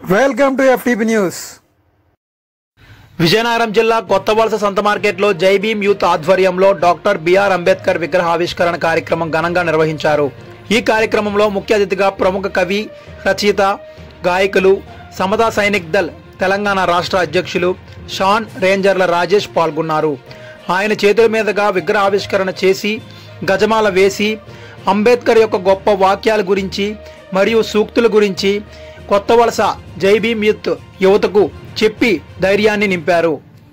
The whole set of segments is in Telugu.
Welcome to FTP news Vizianagaram జిల్లా కొత్త వలస సంత మార్కెట్లో జై భీమ్ యూత్ ఆధ్వర్యంలో డాక్టర్ బిఆర్ అంబేద్కర్ విగ్రహ ఆవిష్కరణ కార్యక్రమం ఘనంగా నిర్వహించారు ఈ కార్యక్రమంలో ముఖ్య అతిథిగా ప్రముఖ కవి రచయిత గాయకులు సమతా సైనిక్ దల్ తెలంగాణ రాష్ట్ర అధ్యక్షులు షాన్ రేంజర్ల రాజేష్ పాల్గొన్నారు ఆయన చేతుల మీదుగా విగ్రహ ఆవిష్కరణ చేసి గజమాల వేసి అంబేద్కర్ యొక్క గొప్ప వాక్యాల గురించి మరియు సూక్తుల గురించి కొత్త వలస జై భీమ్ యూత్ యువతకు చెప్పి ధైర్యాన్ని నింపారు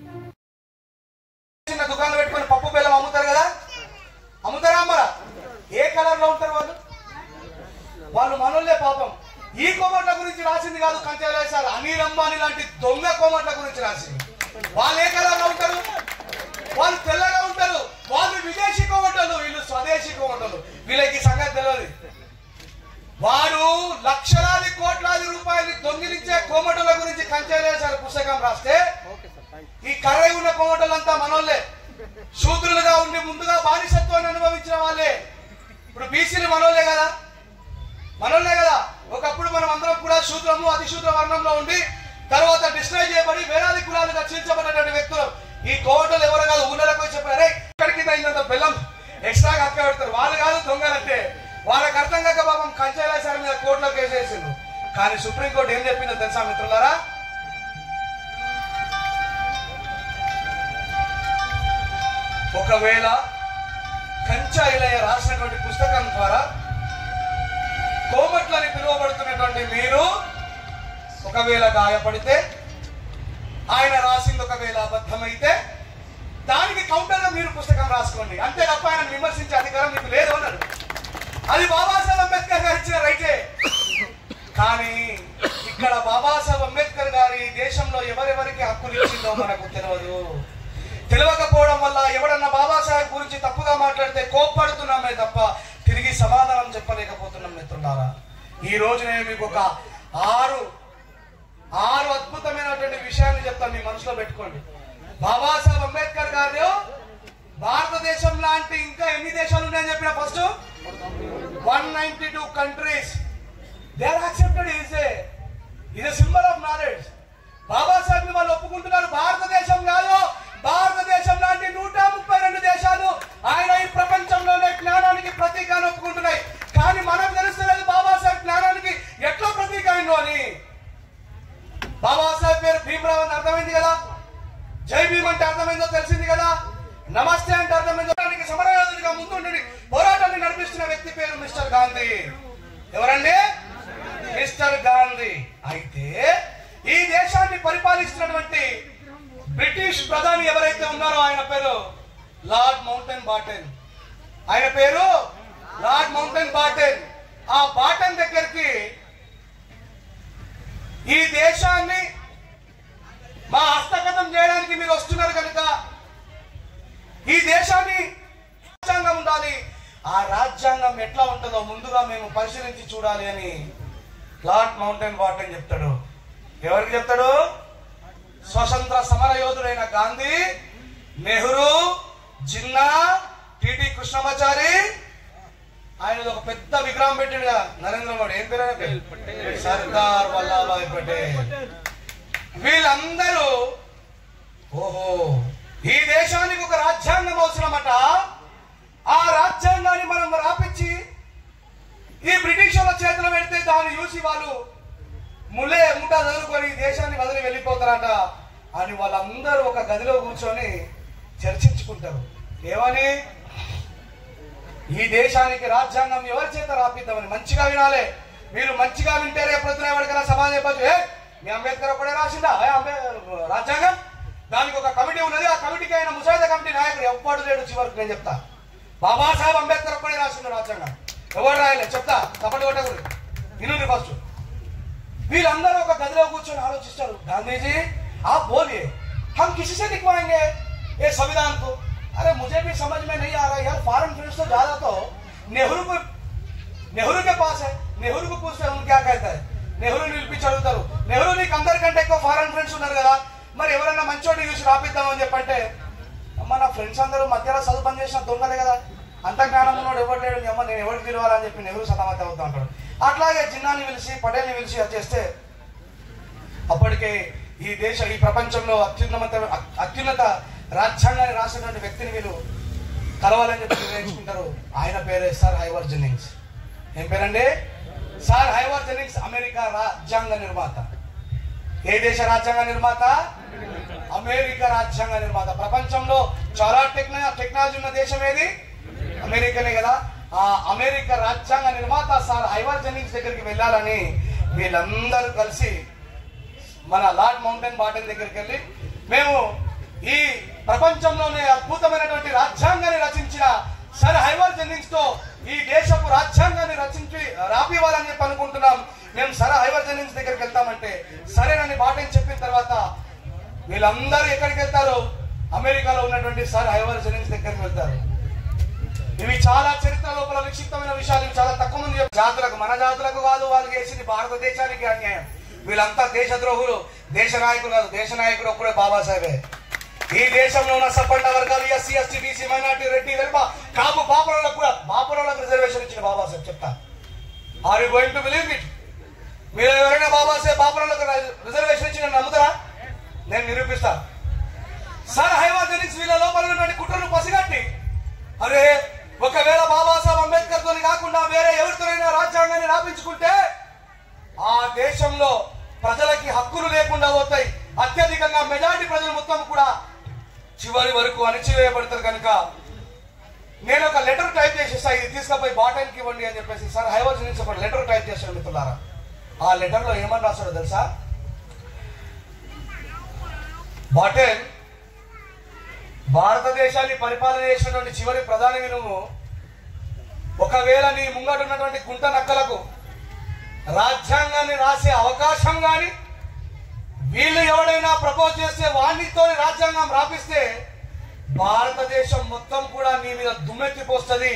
చిన్న దుకాణం పెట్టుకొని పప్పు బెల్లం అమ్ముతారు కదా అమ్ముతారా అమ్మరా ఏ కలర్ లో ఉంటారు వాళ్ళు వాళ్ళు మనోళ్ళే పాపం ఈ కోమట్ల గురించి రాసింది కాదు కంచెలే సార్ అనిల్ అంబానీ లాంటి దొంగ కోమట్ల గురించి రాసింది వాళ్ళు ఏ కలర్ లో ఉంటారు వాళ్ళు తెల్లగా ఉంటారు వాళ్ళు విదేశీ కోమటలు వీళ్ళు స్వదేశీ కోమటలు వీళ్ళకి ఈ సంగతి తెలియదు వాడు లక్షలాది కోట్లాది రూపాయలు దొంగిలించే కోమటల గురించి కంచెలేసారు పుస్తకం రాస్తే ఈ కర్రై ఉన్న కోమటలంతా మనోళ్ళే శూద్రులుగా ఉండి ముందుగా బానిసత్వాన్ని అనుభవించిన వాళ్ళే ఇప్పుడు బీసీలు మనోళ్ళే కదా మనోళ్ళే కదా ఒకప్పుడు మనం అందరం కూడా శూద్రము అతిశూద్ర వర్ణంలో ఉండి తర్వాత డిస్ట్రాయ్ చేయబడి వేలాది కులాలుగా చీల్చబడినటువంటి వ్యక్తులు ఈ కోమటలు ఎవరు కాదు ఊళ్ళలోకి వచ్చి చెప్పారు "అరే, ఇక్కడికి తగినంత బెల్లం ఎక్స్ట్రాగా అక్క పెడతారు వాళ్ళు కాదు దొంగలంటే వాళ్ళకి అర్థం కాక పాపం కంచెలేసారి మీద కోర్టులో కేసు వేసిండు కానీ సుప్రీంకోర్టు ఏం చెప్పిందో తెలుసా మిత్రులారా ఒకవేళ కంచా ఇలయ రాసినటువంటి పుస్తకం ద్వారా కోమట్లని పిలువబడుతున్నటువంటి మీరు ఒకవేళ గాయపడితే ఆయన రాసింది ఒకవేళ అబద్ధమైతే దానికి కౌంటర్గా మీరు పుస్తకం రాసుకోండి అంతే తప్ప ఆయన విమర్శించే అధికారం మీకు లేదు అన్నాడు అది బాబాసాహెబ్ అంబేద్కర్ గారు ఇచ్చిన రైటే కానీ ఇక్కడ బాబాసాహెబ్ అంబేద్కర్ గారి ఈ దేశంలో ఎవరెవరికి హక్కులు ఇచ్చిందో మనకు తెలియదు తెలియకపోవడం వల్ల ఎవడన్నా బాబాసాహెబ్ గురించి తప్పుగా మాట్లాడితే కోప్పడుతున్నామే తప్ప తిరిగి సమాధానం చెప్పలేకపోతున్నాం మిత్రులారా ఈ రోజు నేను మీకు ఒక ఆరు ఆరు అద్భుతమైనటువంటి విషయాన్ని చెప్తాను మీ మనసులో పెట్టుకోండి బాబాసాహెబ్ అంబేద్కర్ గారు భారతదేశం లాంటి ఇంకా ఎన్ని దేశాలు ఉన్నాయని చెప్పిన first one ninety two countries they are accepted is a ఇది సింబల్ ఆఫ్ నాలెడ్జ్ బాబాసాహెబ్ వాళ్ళు ఒప్పుకుంటున్నారు భారతదేశం కాదు భారతదేశం లాంటి నూట ముప్పై రెండు దేశాలు ఆయన ఈ ప్రపంచంలోనే జ్ఞానానికి ప్రతీకాన్ని ఒప్పుకుంటున్నాయి కానీ మనకు తెలుస్తలేదు బాబాసాహెబ్ జ్ఞానానికి ఎట్లా ప్రతీక అయిందో అని బాబాసాహెబ్ పేరు భీమరావు అని అర్థమైంది కదా జై భీమ్ అంటే అర్థమైందో తెలిసింది కదా నమస్తే అంటే అర్థమైందో దానికి సమరయోధుడిగా ముందుండి పోరాటాన్ని నడిపిస్తున్న వ్యక్తి పేరు మిస్టర్ గాంధీ ఎవరండి మిస్టర్ గాంధీ అయితే ఈ దేశాన్ని పరిపాలిస్తున్నటువంటి బ్రిటిష్ ప్రధాని ఎవరైతే ఉన్నారో ఆయన పేరు లార్డ్ మౌంటైన్ బాటెన్ ఆయన పేరు లార్డ్ మౌంటైన్ బాటెన్ ఆ బాటన్ దగ్గరికి ఈ దేశాన్ని మా హస్తగతం చేయడానికి మీరు వస్తున్నారు కనుక ఈ దేశాన్ని రాజ్యాంగం ఉండాలి ఆ రాజ్యాంగం ఎట్లా ఉంటుందో ముందుగా మేము పరిశీలించి చూడాలి అని లార్డ్ మౌంటైన్ బాటన్ చెప్తాడు ఎవరికి చెప్తాడు స్వతంత్ర సమర యోధుడైన గాంధీ నెహ్రూ జిన్నా టిటి కృష్ణమాచారి ఆయన ఒక పెద్ద విగ్రహం పెట్టాడు కదా నరేంద్ర మోడీ ఏం పేరు ఆయన పేరు? సర్దార్ వల్లభాయ్ పటేల్ వీళ్ళందరూ ఓహో ఈ దేశానికి ఒక రాజ్యాంగం అవసరమట ఆ రాజ్యాంగాన్ని మనం రాపించి ఈ బ్రిటిష్ వాళ్ళ చేతిలో పెడితే దాన్ని చూసి వాళ్ళు ములే ముఠ చదువుకొని ఈ దేశాన్ని వదిలి వెళ్ళిపోతారట అని వాళ్ళందరూ ఒక గదిలో కూర్చొని చర్చించుకుంటారు ఏమని ఈ దేశానికి రాజ్యాంగం ఎవరి చేత రాపిద్దామని మంచిగా వినాలే మీరు మంచిగా వింటే రేపొద్దున ఎవరికైనా సమాధానం చెప్పచ్చు ఏ మీ అంబేద్కర్ ఒకడే రాసిందా ఏ అంబే రాజ్యాంగం దానికి ఒక కమిటీ ఉన్నది ఆ కమిటీకి ఆయన ముసాయిదా కమిటీ నాయకుడు ఎవ్వడు లేడు చివరికి నేను చెప్తా బాబాసాహెబ్ అంబేద్కర్ ఒక్కడే రాసిండు రాజ్యాంగం ఎవరు రాయలే చెప్తా తప్పటి కొట్టకూడదు వినండి ఫస్ట్ వీళ్ళందరూ ఒక గదిలో కూర్చొని ఆలోచిస్తారు గాంధీజీ आप बोलिए हम किसी से लिखवाएंगे ये संविधान को अरे मुझे भी समझ में नहीं आ रहा यार फॉरेन फ्रेंड्स तो ज्यादा तो नेहरू को నెహ్రూ के पास है నెహ్రూ को पूछते हैं उन क्या कहता है నెహ్రూ నిలిపించి అడుగుతారు నెహ్రూ నీకు అందరికంటే ఎక్కువ ఫారెన్ ఫ్రెండ్స్ ఉన్నారు కదా మరి ఎవరైనా మంచోడిని చూసి రాపిద్దామని చెప్పంటే అమ్మ నా ఫ్రెండ్స్ అందరూ మధ్యలో చదువు పని చేసిన దొంగలే కదా అంత జ్ఞానం ఉన్నవాడు ఎవరు లేడు నీ అమ్మ నేను ఎవరికి పిలవాలని చెప్పి నెహ్రూ సతమత అవుతా ఉంటాడు అట్లాగే జిన్నాని పిలిచి పటేల్ని పిలిచి అది చేస్తే అప్పటికే ఈ దేశ ఈ ప్రపంచంలో అత్యున్నత అత్యున్నత రాజ్యాంగాన్ని రాసినటువంటి వ్యక్తిని వీళ్ళు కలవాలని చెప్పి నిర్ణయించుకుంటారు ఆయన పేరే సార్ హైవర్ జెన్నింగ్స్ ఏం పేరండి సార్ హైవర్ జెన్నింగ్స్ అమెరికా రాజ్యాంగ నిర్మాత ఏ దేశ రాజ్యాంగ నిర్మాత అమెరికా రాజ్యాంగ నిర్మాత ప్రపంచంలో చాలా టెక్నా టెక్నాలజీ ఉన్న దేశం ఏది అమెరికానే కదా ఆ అమెరికా రాజ్యాంగ నిర్మాత సార్ హైవర్ జెన్నింగ్స్ దగ్గరికి వెళ్ళాలని వీళ్ళందరూ కలిసి మన లార్డ్ మౌంటైన్ బాటన్ దగ్గరికి వెళ్ళి మేము ఈ ప్రపంచంలోనే అద్భుతమైనటువంటి రాజ్యాంగాన్ని రచించిన సర్ హైవర్ జెన్నింగ్స్ తో ఈ దేశపు రాజ్యాంగాన్ని రచించి రాపివ్వాలని చెప్పి అనుకుంటున్నాం మేము సర్ హైవర్ జెన్నింగ్స్ దగ్గరికి వెళ్తామంటే సరేనని బాటన్ చెప్పిన తర్వాత వీళ్ళందరూ ఎక్కడికి వెళ్తారు అమెరికాలో ఉన్నటువంటి సర్ హైవర్ జెన్నింగ్స్ దగ్గరికి వెళ్తారు ఇవి చాలా చరిత్ర లోపల విక్షిప్తమైన విషయాలు ఇవి చాలా తక్కువ మంది చెప్తారు. జాతులకు మన జాతులకు కాదు వాళ్ళు చేసింది భారతదేశానికి అన్యాయం వీళ్ళంతా దేశద్రోహులు దేశ నాయకులు కాదు దేశ నాయకుడు ఒక్కడే బాబాసాహెబే ఈ దేశంలో ఉన్న సబ్బండ వర్గాలు SC ST BC minority Reddy వెల్ప కాపు బాపురాలకు కూడా బాపురాలకు రిజర్వేషన్ ఇచ్చిన బాబాసాహెబ్ చెప్తా are you going to believe it మీరు ఎవరైనా బాబాసాహెబ్ బాపురాలకు రిజర్వేషన్ ఇచ్చిన నమ్ముతారా నేను నిరూపిస్తా సార్ హైవాజనిక్స్ వీళ్ళ లోపల ఉన్నటువంటి కుట్రను పసిగట్టి అరే ఒకవేళ బాబాసాహెబ్ అంబేద్కర్ తోని కాకుండా వేరే ఎవరితోనైనా రాజ్యాంగాన్ని రాపించుకుంటే ఆ దేశంలో ప్రజలకి హక్కులు లేకుండా పోతాయి అత్యధికంగా మెజారిటీ ప్రజలు మొత్తం కూడా చివరి వరకు అణిచివేయబడతారు కనుక నేను ఒక లెటర్ టైప్ చేసేస్తా ఇది తీసుకుపోయి బాటన్కి ఇవ్వండి అని చెప్పేసి సార్ హైవర్స్ నుంచి ఒక లెటర్ టైప్ చేశాను మిత్రులారా ఆ లెటర్లో ఏమని రాశాడో తెలుసా బాటన్ భారతదేశాన్ని పరిపాలన చేసినటువంటి చివరి ప్రధాని నువ్వు ఒకవేళ నీ ముంగట ఉన్నటువంటి గుంట నక్కలకు రాజ్యాంగాన్ని రాసే అవకాశం గాని వీళ్ళు ఎవడైనా ప్రపోజ్ చేస్తే వాణితో రాజ్యాంగం రాపిస్తే భారతదేశం మొత్తం కూడా నీ మీద దుమ్మెత్తిపోస్తుంది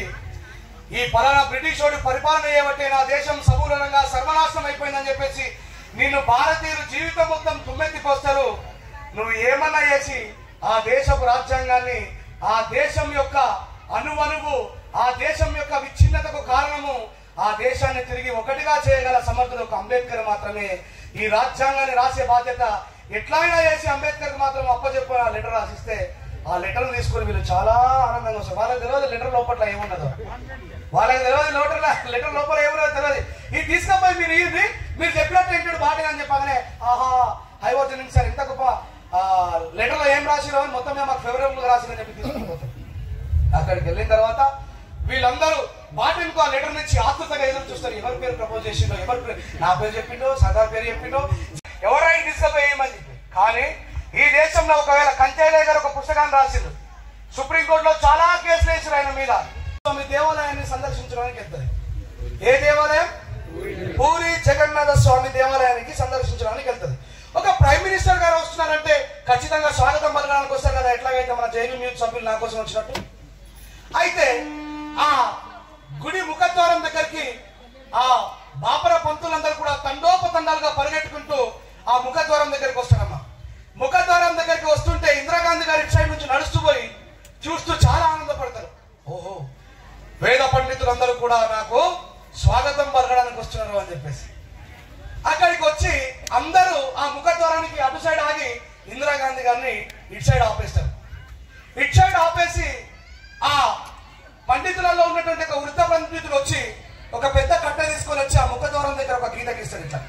ఈ పలానా బ్రిటిష్ వాడి పరిపాలన చేయబట్టే నా దేశం సమూలంగా సర్వనాశనం అయిపోయిందని చెప్పేసి నిన్ను భారతీయులు జీవితం మొత్తం దుమ్మెత్తిపోస్తారు నువ్వు ఏమన్నా చేసి ఆ దేశపు రాజ్యాంగాన్ని ఆ దేశం యొక్క అణువణువు ఆ దేశం యొక్క విచ్ఛిన్నతకు కారణము ఆ దేశాన్ని తిరిగి ఒకటిగా చేయగల సమర్థుడు ఒక అంబేద్కర్ మాత్రమే ఈ రాజ్యాంగాన్ని రాసే బాధ్యత ఎట్లయినా చేసి అంబేద్కర్ మాత్రం అప్పచెప్పు ఆ లెటర్ రాసిస్తే ఆ లెటర్ తీసుకొని వీళ్ళు చాలా ఆనందంగా వస్తారు వాళ్ళకి తెలియదు లెటర్ లోపల ఏమున్నదో వాళ్ళకి తెలియదు లెటర్ లెటర్ లోపల ఏమున్నదో తెలియదు ఇది తీసుకపోయి మీరు ఇది మీరు చెప్పినట్టు ఏంటాడు బాగా అని చెప్పగానే ఆహా హైవర్జన్ సార్ ఇంత గొప్ప లెటర్ లో ఏం రాసిరో అని మొత్తం మాకు ఫేవరబుల్ గా రాసిందని చెప్పి తీసుకుని పోతారు అక్కడికి వెళ్ళిన తర్వాత వీళ్ళందరూ బాటిల్కు ఆ లెటర్ నుంచి ఆతృతగా ఎదురు చూస్తారు ఎవరి పేరు ప్రపోజ్ చేసిండో ఎవరి పేరు నా పేరు చెప్పిండో సర్దార్ పేరు చెప్పిండో ఎవరైనా తీసుకుపోయేయమని చెప్పి కానీ ఈ దేశంలో ఒకవేళ కంచైలయ్య గారు ఒక పుస్తకాన్ని రాసిండు సుప్రీంకోర్టులో చాలా కేసులు వేసారు ఆయన మీద స్వామి దేవాలయాన్ని సందర్శించడానికి వెళ్తుంది ఏ దేవాలయం పూరి జగన్నాథ స్వామి దేవాలయానికి సందర్శించడానికి వెళ్తుంది ఒక ప్రైమ్ మినిస్టర్ గారు వస్తున్నారంటే ఖచ్చితంగా స్వాగతం పలకడానికి వస్తారు కదా ఎట్లాగైతే మన జైలు మ్యూత్ సభ్యులు నా కోసం వచ్చినట్టు అయితే ఆ గుడి ముఖద్వారం దగ్గరికి ఆ బాపర పంతులందరూ కూడా తండోపతండాలుగా పరిగెట్టుకుంటూ ఆ ముఖద్వారం దగ్గరికి వస్తారమ్మా ముఖద్వారం దగ్గరికి వస్తుంటే ఇందిరాగాంధీ గారి ఇటు సైడ్ నుంచి నడుస్తూ పోయి చూస్తూ చాలా ఆనందపడతారు ఓహో వేద పండితులందరూ కూడా నాకు స్వాగతం పలకడానికి వస్తున్నారు అని చెప్పేసి అక్కడికి వచ్చి అందరూ ఆ ముఖద్వారానికి అటు సైడ్ ఆగి ఇందిరాగాంధీ గారిని ఇటు సైడ్ ఆపేస్తారు ఇటు సైడ్ ఆపేసి ఆ పండితులలో ఉన్నటువంటి ఒక వృద్ధ పండితుడు వచ్చి ఒక పెద్ద కట్ట తీసుకొని వచ్చి ఆ ముఖద్వారం దగ్గర ఒక గీత గీస్తాడు ఇట్లా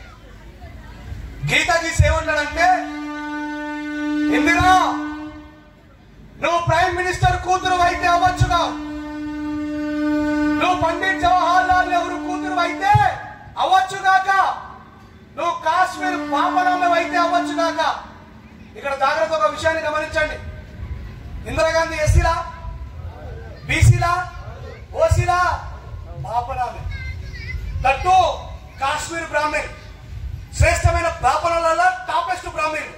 గీత గీసి ఏమంటాడంటే ఇందిరా నువ్వు ప్రైమ్ మినిస్టర్ కూతురు అయితే అవ్వచ్చుగా నువ్వు పండిత్ జవహర్ లాల్ నెహ్రూ కూతురు అయితే అవ్వచ్చుగాక నువ్వు కాశ్మీర్ పాపనామం అయితే అవ్వచ్చుగాక ఇక్కడ జాగ్రత్త ఒక విషయాన్ని గమనించండి ఇందిరాగాంధీ ఎస్సీలా బీసీలా ఓసీలా పాపనామే దట్టు కాశ్మీర్ బ్రాహ్మణ్ శ్రేష్టమైన బ్రాహ్మణులలో టాపెస్ట్ బ్రాహ్మణ్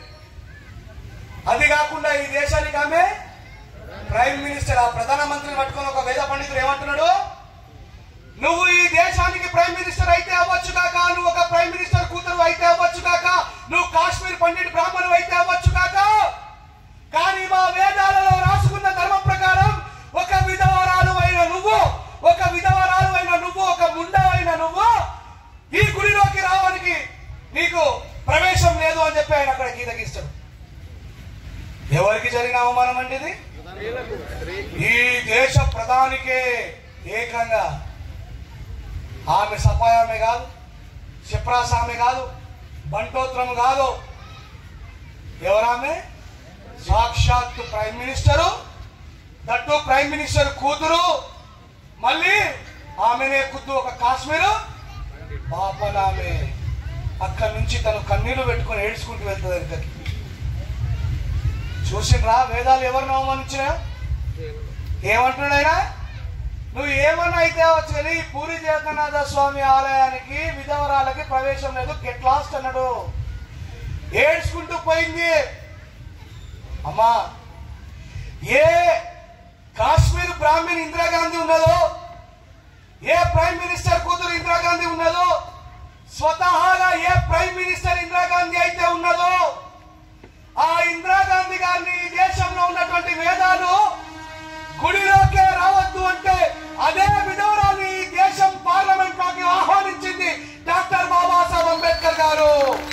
అది కాకుండా ఈ దేశానికి ఆమె ప్రైమ్ మినిస్టర్ ఆ ప్రధానమంత్రిని పట్టుకొని ఒక వేద పండితుడు ఏమంటున్నాడు నువ్వు ఈ దేశానికి ప్రైమ్ మినిస్టర్ అయితే అవ్వచ్చు కాక నువ్వు ఒక ప్రైమ్ మినిస్టర్ కూతురు అయితే అవ్వచ్చు కాక నువ్వు కాశ్మీర్ పండిట్ బ్రాహ్మణు అయితే అవ్వచ్చు కాక కానీ మా వేదాలలో రాసుకున్న ధర్మ ప్రకారం ఒక విధవరాలు అయిన నువ్వు ఒక విధవరాలు అయిన నువ్వు ఒక ముండ అయిన నువ్వు ఈ గుడిలోకి రావడానికి నీకు ప్రవేశం లేదు అని ఎవరికైనా అవమానం అండి ఇది ఈ దేశ ప్రధానికే ఏకంగా ఆమె సపాయామే కాదు చిప్రాసామె కాదు బంటోత్రం కాదు ఎవరామె సాక్షాత్ prime minister that prime minister కూతురు మళ్ళీ ఆమెనే కుద్దు ఒక కాశ్మీరు పాపనామె అక్కడి నుంచి తను కన్నీళ్లు పెట్టుకొని ఏడ్చుకుంటూ వెళ్తుంది వెనుకకి చూసిండ్రా వేదాలు ఎవరిని అవమానించినా ఏమంటున్నాడు ఆయన నువ్వు ఏమన్నా అయితే అవచ్చు కానీ ఈ పూరి జగన్నాథ స్వామి ఆలయానికి విధవరాలకి ప్రవేశం లేదు గెట్ లాస్ట్ అన్నాడు ఏడ్చుకుంటూ పోయింది అమ్మా ఏ కాశ్మీర్ బ్రాహ్మణ్ ఇందిరాగాంధీ ఉన్నదో ఏ ప్రైమ్ మినిస్టర్ కూతురు ఇందిరాగాంధీ ఉన్నదో స్వతహాగా ఏ ప్రైమ్ మినిస్టర్ ఇందిరాగాంధీ అయితే ఉన్నదో ఆ ఇందిరాగాంధీ గారిని ఈ దేశంలో ఉన్నటువంటి వేదాలు గుడిలోకే రావద్దు అంటే అదే విధవరాలు ఈ దేశం పార్లమెంట్ లోకి ఆహ్వానించింది డాక్టర్ బాబాసాహెబ్ అంబేద్కర్ గారు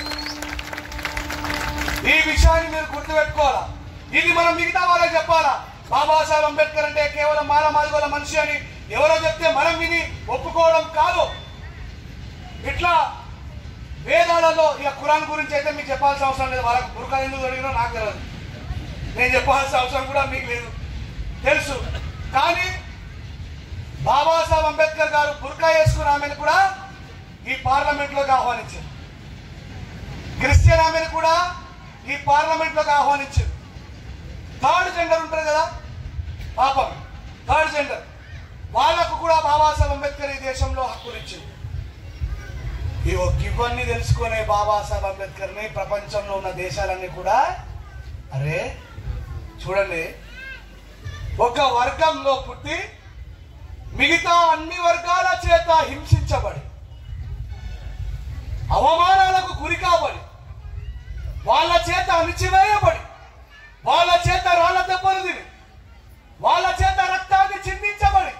ఈ విషయాన్ని మీరు గుర్తుపెట్టుకోవాలా ఇది మనం మిగతా వాళ్ళకి చెప్పాలా బాబాసాహెబ్ అంబేద్కర్ అంటే కేవలం మాల మాదిగోల మనిషి అని ఎవరో చెప్తే మనం విని ఒప్పుకోవడం కాదు ఇట్లా వేదాలలో ఇక ఖురాన్ గురించి అయితే మీకు చెప్పాల్సిన అవసరం లేదు వాళ్ళకి బుర్కా ఎందుకు అడిగినా నాకు తెలియదు నేను చెప్పాల్సిన అవసరం కూడా మీకు లేదు తెలుసు కానీ బాబాసాహెబ్ అంబేద్కర్ గారు బుర్కా వేసుకున్న ఆమెను కూడా ఈ పార్లమెంట్లోకి ఆహ్వానించారు క్రిస్టియన్ ఆమెను కూడా ఈ పార్లమెంట్లోకి ఆహ్వానించారు థర్డ్ జెండర్ ఉంటారు కదా పాపం థర్డ్ జెండర్ వాళ్ళకు కూడా బాబాసాహెబ్ అంబేద్కర్ ఈ దేశంలో హక్కులు ఇచ్చింది ఇవో ఇవన్నీ తెలుసుకునే బాబాసాహెబ్ అంబేద్కర్ని ప్రపంచంలో ఉన్న దేశాలన్నీ కూడా అరే చూడండి ఒక వర్గంలో పుట్టి మిగతా అన్ని వర్గాల చేత హింసించబడి అవమానాలకు గురి కాబడి వాళ్ళ చేత అణిచివేయబడి వాళ్ళ చేత రాళ్ల దెబ్బలు తిని వాళ్ళ చేత రక్తాన్ని చిందించబడి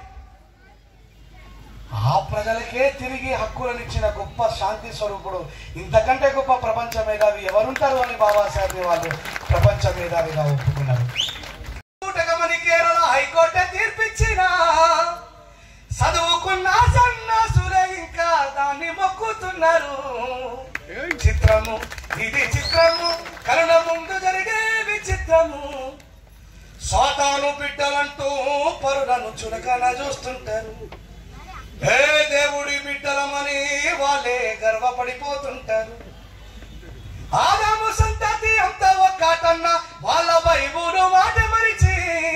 ఆ ప్రజలకే తిరిగి హక్కులను ఇచ్చిన గొప్ప శాంతి స్వరూపుడు ఇంతకంటే గొప్ప ప్రపంచ మేధావి ఎవరుంటారు అని బాబాసాహెబ్ వాళ్ళు ప్రపంచ మేధావిగా ఒప్పుకున్నారు కూటకమని కేరళ హైకోర్టు తీర్పిచ్చిన చదువుకున్న సన్నాసులే ఇంకా దాన్ని మొక్కుతున్నారు చిత్రము ఇది చిత్రము కరుణ ముందు జరిగే విచిత్రము సాతాను బిడ్డలంటూ పరులను చులకన చూస్తుంటారు హే దేవుడి బిడ్డలమని వాళ్ళే గర్వపడిపోతుంటారు ఆదాము సంతతి అంత ఒక్కటన్న వాళ్ళ బైబులు మాట మరిచి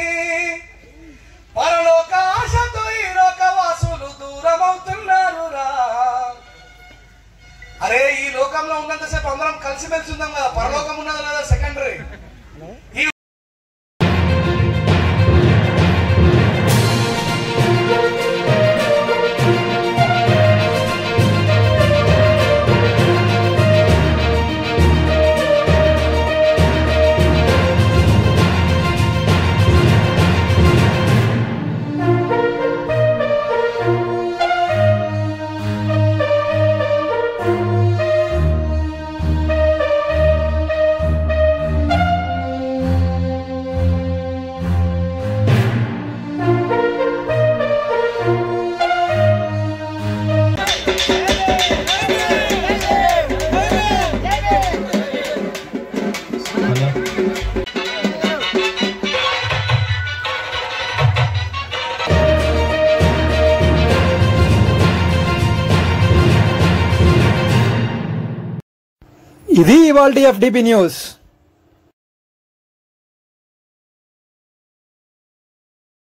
పరలోక ఆశతో ఈ లోకవాసులు దూరం అవుతున్నారు రా అరే ఈ లోకంలో ఉన్నంతసేపు అందరం కలిసిమెలిసి ఉందాం కదా పరలోకం ఉన్నది లేదా సెకండరీ ఈ ఇది ఇవాల్టి ఎఫ్డిపి న్యూస్